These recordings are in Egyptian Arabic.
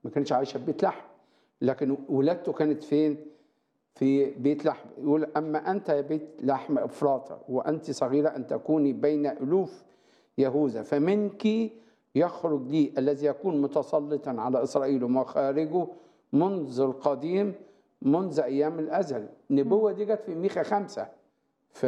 ما كانتش عايشه في بيت لحم لكن ولادته كانت فين في بيت لحم يقول اما انت يا بيت لحم افراطه وانت صغيره ان تكوني بين الوف يهوذا فمنك يخرج لي الذي يكون متسلطا على اسرائيل ومخارجه منذ القديم منذ ايام الازل النبوه دي جت في ميخا خمسه ف...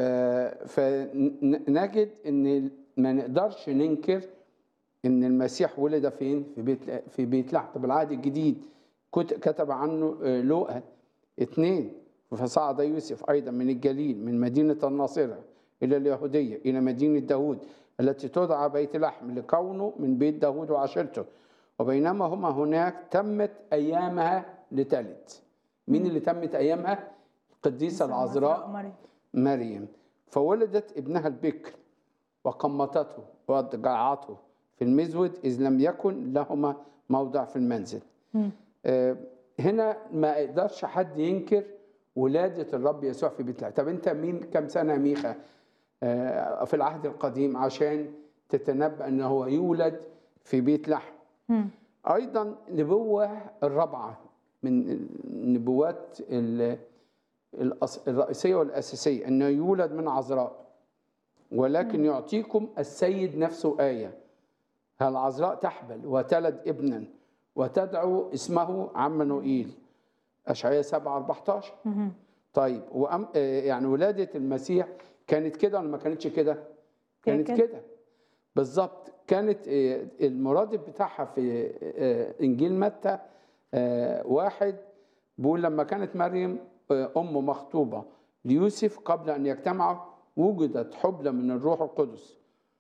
فنجد ان ما نقدرش ننكر ان المسيح ولد فين في بيت في بيت لحم طب العهد الجديد كت- كتب عنه آه، لوقا اثنين فصعد يوسف ايضا من الجليل من مدينه الناصره الى اليهوديه الى مدينه داود التي تدعى بيت لحم لكونه من بيت داود وعشيرته وبينما هما هناك تمت ايامها لتلد مين اللي تمت ايامها القديسه العذراء مريم. مريم فولدت ابنها البكر وقمطته وضجعته في المزود إذ لم يكن لهما موضع في المنزل مم. آه، هنا ما يقدرش حد ينكر ولادة الرب يسوع في بيت لحم طب أنت مين كم سنة يا ميخا آه، في العهد القديم عشان تتنبأ أنه هو يولد في بيت لحم مم. ايضا نبوه الرابعه من النبوات ال- الأص- الرئيسيه والاساسيه انه يولد من عذراء ولكن يعطيكم السيد نفسه ايه العذراء تحبل وتلد ابنا وتدعو اسمه عمانوئيل اشعياء 7 14 مم. طيب وأم آه، يعني ولاده المسيح كانت كده ولا ما كانتش كده؟ كانت كده. كده بالظبط كانت آه، المرادف بتاعها في آه، انجيل متى آه، واحد بيقول لما كانت مريم آه، ام مخطوبه ليوسف قبل ان يجتمعوا وجدت حبلى من الروح القدس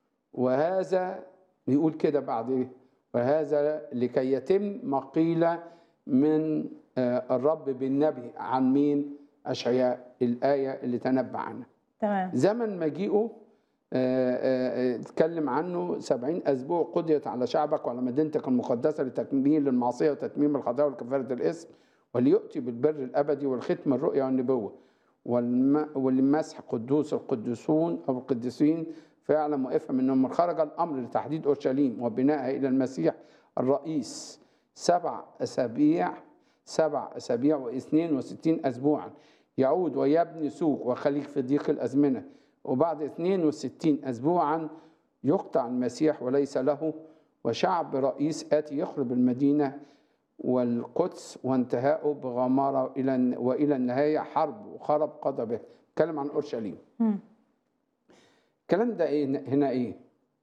وهذا يقول كده بعد ايه وهذا لكي يتم ما قيل من آه، الرب بالنبي عن مين اشعياء الايه اللي تنبأ عنها تمام زمن مجيئه آه، آه، آه، اتكلم عنه سبعين أسبوع قضيت على شعبك وعلى مدينتك المقدسة لتكميل المعصية وتتميم الخطايا وكفارة الإثم وليؤتي بالبر الأبدي والختم الرؤيا والنبوة والم- والمسح قدوس القدوسون أو القديسين فيعلم وافهم أنه من خرج الأمر لتحديد أورشليم وبنائها إلى المسيح الرئيس سبع أسابيع سبع أسابيع واثنين وستين أسبوعا يعود ويبني سوق وخليج في ضيق الأزمنة وبعد 62 أسبوعا يقطع المسيح وليس له وشعب رئيس آتي يخرب المدينة والقدس وانتهاؤه بغمارة إلى وإلى النهاية حرب وخرب قضبه اتكلم عن أورشليم مم. الكلام ده إيه هنا إيه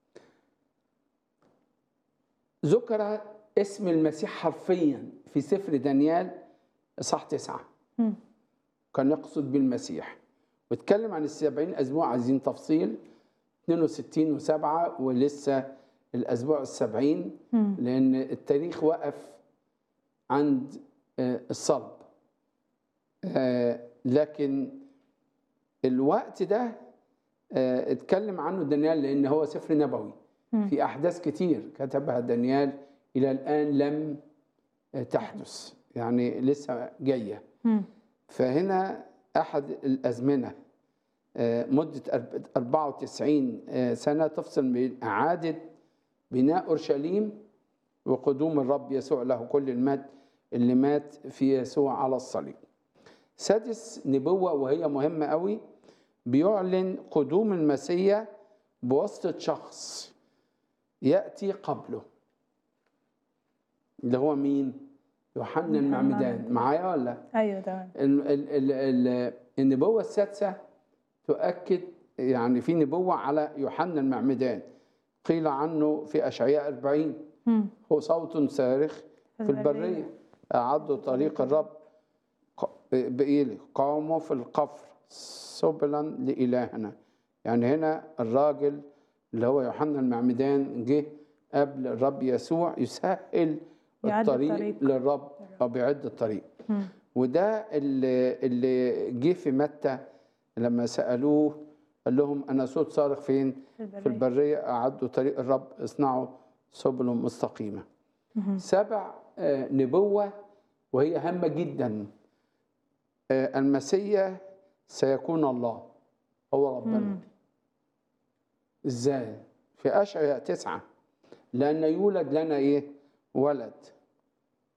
ذكر اسم المسيح حرفيا في سفر دانيال إصحاح تسعة مم. كان يقصد بالمسيح واتكلم عن السبعين أسبوع عايزين تفصيل 62 و7 ولسه الأسبوع السبعين مم. لأن التاريخ وقف عند آه، الصلب آه، لكن الوقت ده آه، اتكلم عنه دانيال لأن هو سفر نبوي مم. في أحداث كتير كتبها دانيال إلى الآن لم آه، تحدث يعني لسه جايه مم. فهنا أحد الأزمنة آه، مدة أرب- 94 آه، سنة تفصل بين إعادة بناء أورشليم وقدوم الرب يسوع له كل المجد اللي مات في يسوع على الصليب سادس نبوة وهي مهمة قوي بيعلن قدوم المسيح بواسطة شخص يأتي قبله اللي هو مين؟ يوحنا المعمدان معايا ولا؟ ايوه تمام ال- ال- ال- ال- النبوة السادسة تؤكد يعني في نبوة على يوحنا المعمدان قيل عنه في أشعياء 40 مم. هو صوت صارخ في البرية أعدوا طريق الرب ق- بإيه قاموا في القفر سبلا لإلهنا يعني هنا الراجل اللي هو يوحنا المعمدان جه قبل الرب يسوع يسهل يعد الطريق الطريق. للرب أو بيعد الطريق مم. وده اللي, اللي جه في متى لما سألوه قال لهم أنا صوت صارخ فين؟ في في البرية البرية أعدوا طريق الرب اصنعوا سبل مستقيمة مهم. سبع آه، نبوة وهي هامة جدا آه، المسيح سيكون الله هو ربنا مم. ازاي في اشعياء تسعة لان يولد لنا ايه ولد